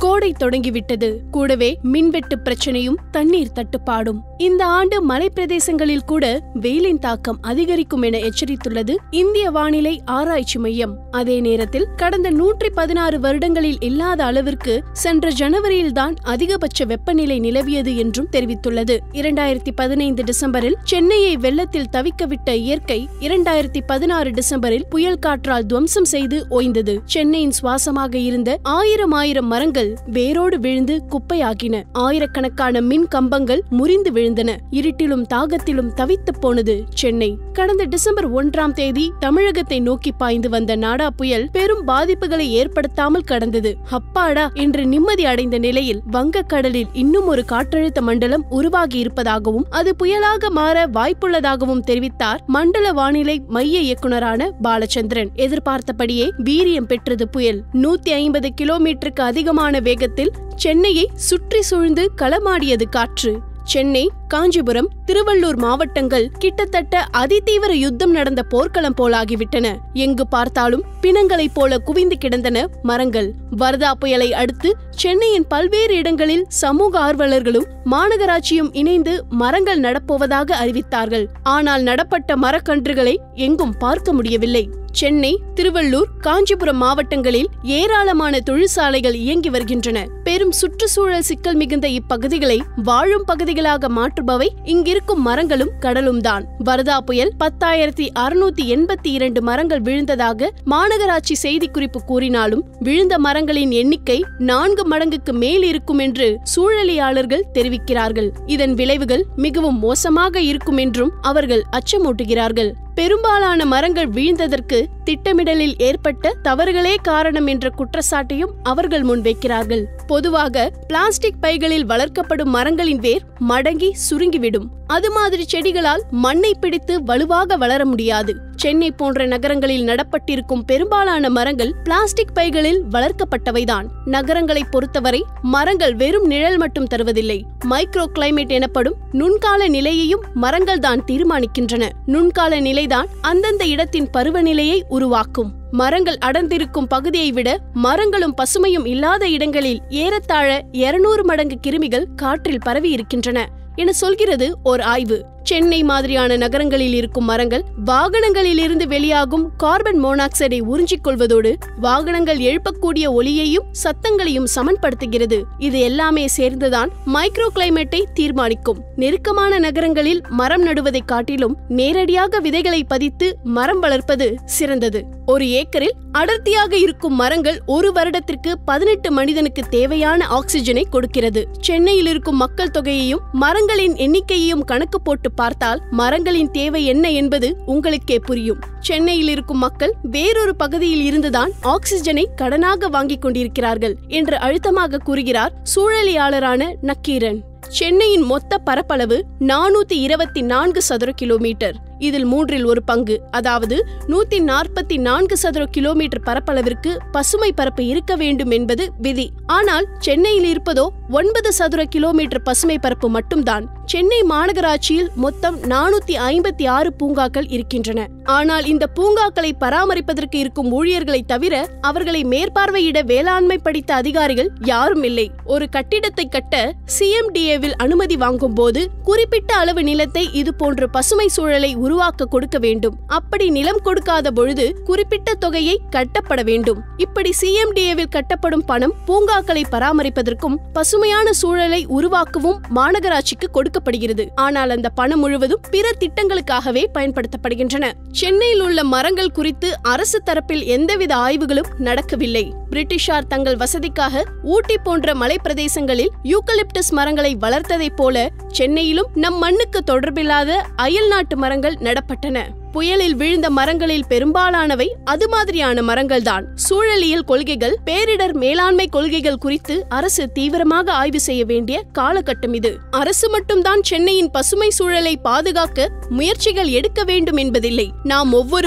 கோடை தொடங்கிவிட்டது கூடவே மின்வெட்டு பிரச்சனையும் தண்ணீர் தட்டுப்பாடும் இந்த ஆண்டு மலை பிரதேசங்களில் கூட வெயிலின் தாக்கம் அதிகரிக்கும் என எச்சரித்துள்ளது இந்திய வானிலை ஆராய்ச்சி மையம் அதே நேரத்தில் கடந்த நூற்றி பதினாறு வருடங்களில் இல்லாத அளவிற்கு சென்ற ஜனவரியில்தான் அதிகபட்ச வெப்பநிலை நிலவியது என்றும் தெரிவித்துள்ளது இரண்டாயிரத்தி பதினைந்து டிசம்பரில் சென்னையை வெள்ளத்தில் தவிக்கவிட்ட இயற்கை இரண்டாயிரத்தி பதினாறு டிசம்பரில் புயல் காற்றால் துவம்சம் செய்து ஓய்ந்தது சென்னையின் சுவாசமாக இருந்த ஆயிரம் ஆயிரம் மரங்கள் வேரோடு விழுந்து குப்பையாகின ஆயிரக்கணக்கான மின் கம்பங்கள் முறிந்து விழுந்தன இருட்டிலும் தாகத்திலும் தவித்துப் போனது சென்னை கடந்த டிசம்பர் ஒன்றாம் தேதி தமிழகத்தை நோக்கி பாய்ந்து வந்த நாடா புயல் பெரும் பாதிப்புகளை ஏற்படுத்தாமல் கடந்தது அப்பாடா என்று நிம்மதி அடைந்த நிலையில் வங்கக்கடலில் இன்னும் ஒரு காற்றழுத்த மண்டலம் உருவாகி இருப்பதாகவும் அது புயலாக மாற வாய்ப்புள்ளதாகவும் தெரிவித்தார் மண்டல வானிலை மைய இயக்குனரான பாலச்சந்திரன் எதிர்பார்த்தபடியே வீரியம் பெற்றது புயல் நூத்தி ஐம்பது கிலோமீட்டருக்கு அதிகமான வேகத்தில் சென்னையை சுற்றி சூழ்ந்து களமாடியது காற்று சென்னை காஞ்சிபுரம் திருவள்ளூர் மாவட்டங்கள் கிட்டத்தட்ட அதிதீவிர யுத்தம் நடந்த போர்க்களம் போலாகிவிட்டன எங்கு பார்த்தாலும் பிணங்களைப் போல குவிந்து கிடந்தன மரங்கள் வர்தா புயலை அடுத்து சென்னையின் பல்வேறு இடங்களில் சமூக ஆர்வலர்களும் மாநகராட்சியும் இணைந்து மரங்கள் நடப்போவதாக அறிவித்தார்கள் ஆனால் நடப்பட்ட மரக்கன்றுகளை எங்கும் பார்க்க முடியவில்லை சென்னை திருவள்ளூர் காஞ்சிபுரம் மாவட்டங்களில் ஏராளமான தொழிற்சாலைகள் இயங்கி வருகின்றன பெரும் சுற்றுச்சூழல் சிக்கல் மிகுந்த இப்பகுதிகளை வாழும் பகுதிகளாக மாற்றுபவை இங்கிருக்கும் மரங்களும் கடலும் தான் வரதா புயல் பத்தாயிரத்தி அறுநூத்தி எண்பத்தி இரண்டு மரங்கள் விழுந்ததாக மாநகராட்சி செய்திக்குறிப்பு கூறினாலும் விழுந்த மரங்களின் எண்ணிக்கை நான்கு மடங்குக்கு மேல் இருக்கும் என்று சூழலியாளர்கள் தெரிவிக்கிறார்கள் இதன் விளைவுகள் மிகவும் மோசமாக இருக்கும் என்றும் அவர்கள் அச்சமூட்டுகிறார்கள் பெரும்பாலான மரங்கள் வீழ்ந்ததற்கு திட்டமிடலில் ஏற்பட்ட தவறுகளே காரணம் என்ற குற்றச்சாட்டையும் அவர்கள் முன்வைக்கிறார்கள் பொதுவாக பிளாஸ்டிக் பைகளில் வளர்க்கப்படும் மரங்களின் வேர் மடங்கி சுருங்கிவிடும் அது மாதிரி செடிகளால் மண்ணை பிடித்து வலுவாக வளர முடியாது சென்னை போன்ற நகரங்களில் நடப்பட்டிருக்கும் பெரும்பாலான மரங்கள் பிளாஸ்டிக் பைகளில் வளர்க்கப்பட்டவைதான் நகரங்களை பொறுத்தவரை மரங்கள் வெறும் நிழல் மட்டும் தருவதில்லை மைக்ரோ கிளைமேட் எனப்படும் நுண்கால நிலையையும் மரங்கள் தான் தீர்மானிக்கின்றன நுண்கால நிலைதான் அந்தந்த இடத்தின் பருவநிலையை உருவாக்கும் மரங்கள் அடர்ந்திருக்கும் பகுதியை விட மரங்களும் பசுமையும் இல்லாத இடங்களில் ஏறத்தாழ இருநூறு மடங்கு கிருமிகள் காற்றில் பரவி இருக்கின்றன என சொல்கிறது ஓர் ஆய்வு சென்னை மாதிரியான நகரங்களில் இருக்கும் மரங்கள் வாகனங்களில் இருந்து வெளியாகும் கார்பன் மோனாக்சைடை உறிஞ்சிக் கொள்வதோடு வாகனங்கள் எழுப்பக்கூடிய ஒலியையும் சத்தங்களையும் சமன்படுத்துகிறது இது எல்லாமே சேர்ந்துதான் மைக்ரோ கிளைமேட்டை தீர்மானிக்கும் நெருக்கமான நகரங்களில் மரம் நடுவதை காட்டிலும் நேரடியாக விதைகளை பதித்து மரம் வளர்ப்பது சிறந்தது ஒரு ஏக்கரில் அடர்த்தியாக இருக்கும் மரங்கள் ஒரு வருடத்திற்கு பதினெட்டு மனிதனுக்கு தேவையான ஆக்சிஜனை கொடுக்கிறது சென்னையில் இருக்கும் மக்கள் தொகையையும் மரங்களின் எண்ணிக்கையையும் கணக்கு போட்டு பார்த்தால் மரங்களின் தேவை என்ன என்பது உங்களுக்கே புரியும் சென்னையில் இருக்கும் மக்கள் வேறொரு பகுதியில் இருந்துதான் ஆக்சிஜனை கடனாக வாங்கிக் கொண்டிருக்கிறார்கள் என்று அழுத்தமாக கூறுகிறார் சூழலியாளரான நக்கீரன் சென்னையின் மொத்த பரப்பளவு நானூத்தி இருபத்தி நான்கு சதுர கிலோமீட்டர் இதில் மூன்றில் ஒரு பங்கு அதாவது நூத்தி நாற்பத்தி நான்கு சதுர கிலோமீட்டர் பரப்பளவிற்கு பசுமை பரப்பு இருக்க வேண்டும் என்பது விதி ஆனால் சென்னையில் இருப்பதோ ஒன்பது சதுர கிலோமீட்டர் பசுமை பரப்பு மட்டும்தான் சென்னை மாநகராட்சியில் மொத்தம் நானூத்தி ஐம்பத்தி ஆறு பூங்காக்கள் இருக்கின்றன ஆனால் இந்த பூங்காக்களை பராமரிப்பதற்கு இருக்கும் ஊழியர்களை தவிர அவர்களை மேற்பார்வையிட வேளாண்மை படித்த அதிகாரிகள் யாரும் இல்லை ஒரு கட்டிடத்தை கட்ட சிஎம்டிஏவில் அனுமதி வாங்கும் போது குறிப்பிட்ட அளவு நிலத்தை இது போன்ற பசுமை சூழலை உருவாக்க கொடுக்க வேண்டும் அப்படி நிலம் கொடுக்காத பொழுது குறிப்பிட்ட தொகையை கட்டப்பட வேண்டும் இப்படி சிஎம்டிஏவில் கட்டப்படும் பணம் பூங்காக்களை பராமரிப்பதற்கும் பசுமையான சூழலை உருவாக்கவும் மாநகராட்சிக்கு கொடுக்கப்படுகிறது ஆனால் அந்த பணம் முழுவதும் பிற திட்டங்களுக்காகவே பயன்படுத்தப்படுகின்றன சென்னையில் உள்ள மரங்கள் குறித்து அரசு தரப்பில் எந்தவித ஆய்வுகளும் நடக்கவில்லை பிரிட்டிஷார் தங்கள் வசதிக்காக ஊட்டி போன்ற மலை பிரதேசங்களில் யூக்கலிப்டஸ் மரங்களை வளர்த்ததைப் போல சென்னையிலும் நம் மண்ணுக்கு தொடர்பில்லாத அயல் நாட்டு மரங்கள் நடப்பட்டன புயலில் விழுந்த மரங்களில் பெரும்பாலானவை அது மாதிரியான மரங்கள்தான் சூழலியல் கொள்கைகள் பேரிடர் மேலாண்மை கொள்கைகள் குறித்து அரசு தீவிரமாக ஆய்வு செய்ய வேண்டிய காலகட்டம் இது அரசு மட்டும்தான் சென்னையின் பசுமை சூழலை பாதுகாக்க முயற்சிகள் எடுக்க வேண்டும் என்பதில்லை நாம் ஒவ்வொருவரும்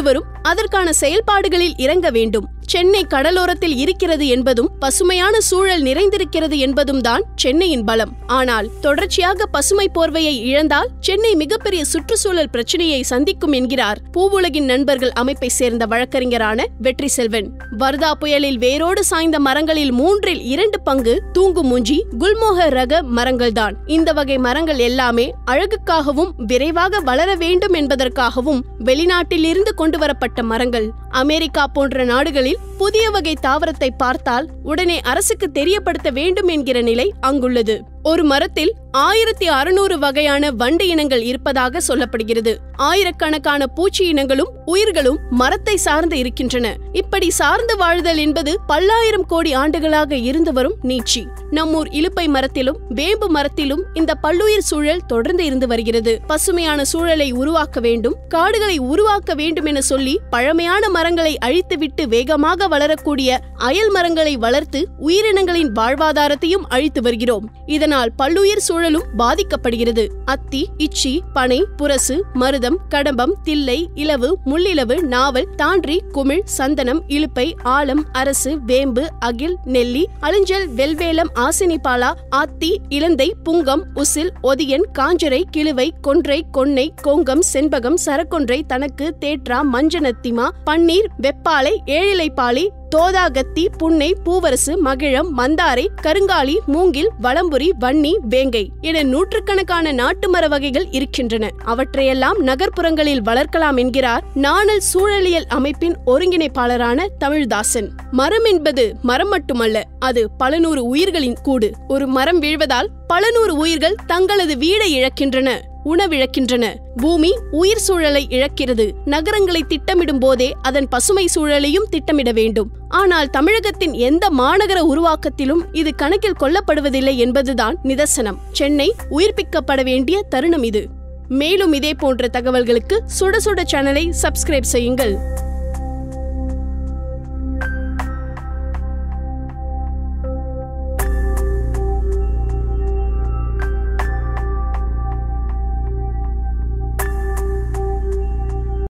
அதற்கான செயல்பாடுகளில் இறங்க வேண்டும் சென்னை கடலோரத்தில் இருக்கிறது என்பதும் பசுமையான சூழல் நிறைந்திருக்கிறது என்பதும் தான் சென்னையின் பலம் ஆனால் தொடர்ச்சியாக பசுமை போர்வையை இழந்தால் சென்னை மிகப்பெரிய சுற்றுச்சூழல் பிரச்சனையை சந்திக்கும் என்கிறார் பூவுலகின் நண்பர்கள் அமைப்பை சேர்ந்த வழக்கறிஞரான வெற்றி செல்வன் வர்தா புயலில் வேரோடு சாய்ந்த மரங்களில் மூன்றில் இரண்டு பங்கு தூங்கு மூஞ்சி குல்மோக ரக மரங்கள்தான் இந்த வகை மரங்கள் எல்லாமே அழகுக்காகவும் விரைவாக வளர வேண்டும் என்பதற்காகவும் வெளிநாட்டிலிருந்து கொண்டு வரப்பட்ட மரங்கள் அமெரிக்கா போன்ற நாடுகளில் புதிய வகை தாவரத்தை பார்த்தால் உடனே அரசுக்கு தெரியப்படுத்த வேண்டும் என்கிற நிலை அங்குள்ளது ஒரு மரத்தில் ஆயிரத்தி அறுநூறு வகையான வண்டு இனங்கள் இருப்பதாக சொல்லப்படுகிறது ஆயிரக்கணக்கான பூச்சி இனங்களும் உயிர்களும் மரத்தை சார்ந்து இருக்கின்றன இப்படி சார்ந்து வாழ்தல் என்பது பல்லாயிரம் கோடி ஆண்டுகளாக இருந்து வரும் நீட்சி நம்மூர் இலுப்பை மரத்திலும் வேம்பு மரத்திலும் இந்த பல்லுயிர் சூழல் தொடர்ந்து இருந்து வருகிறது பசுமையான சூழலை உருவாக்க வேண்டும் காடுகளை உருவாக்க வேண்டும் என சொல்லி பழமையான மரங்களை அழித்துவிட்டு வேகமாக வளரக்கூடிய அயல் மரங்களை வளர்த்து உயிரினங்களின் வாழ்வாதாரத்தையும் அழித்து வருகிறோம் இதனால் பல்லுயிர் சூழலும் பாதிக்கப்படுகிறது அத்தி இச்சி பனை புரசு மருதம் கடம்பம் தில்லை இலவு முள்ளிலவு நாவல் தான்றி குமிழ் சந்தனம் இலுப்பை ஆலம் அரசு வேம்பு அகில் நெல்லி அழிஞ்சல் வெல்வேலம் ஆசினிபாலா ஆத்தி இலந்தை புங்கம் உசில் ஒதியன் காஞ்சரை கிழுவை கொன்றை கொன்னை கோங்கம் செண்பகம் சரக்கொன்றை தனக்கு தேற்றா மஞ்சனத்திமா பன்னீர் வெப்பாலை ஏழிலைப்பாளி தோதாகத்தி புன்னை பூவரசு மகிழம் மந்தாரை கருங்காலி மூங்கில் வளம்புரி வன்னி வேங்கை என நூற்றுக்கணக்கான நாட்டு மர வகைகள் இருக்கின்றன அவற்றையெல்லாம் நகர்ப்புறங்களில் வளர்க்கலாம் என்கிறார் நாணல் சூழலியல் அமைப்பின் ஒருங்கிணைப்பாளரான தமிழ்தாசன் மரம் என்பது மரம் மட்டுமல்ல அது பல நூறு உயிர்களின் கூடு ஒரு மரம் வீழ்வதால் பல நூறு உயிர்கள் தங்களது வீடை இழக்கின்றன உணவிழக்கின்றன பூமி உயிர் சூழலை இழக்கிறது நகரங்களை திட்டமிடும் போதே அதன் பசுமை சூழலையும் திட்டமிட வேண்டும் ஆனால் தமிழகத்தின் எந்த மாநகர உருவாக்கத்திலும் இது கணக்கில் கொள்ளப்படுவதில்லை என்பதுதான் நிதர்சனம் சென்னை உயிர்ப்பிக்கப்பட வேண்டிய தருணம் இது மேலும் இதே போன்ற தகவல்களுக்கு சுட சுட சேனலை சப்ஸ்கிரைப் செய்யுங்கள்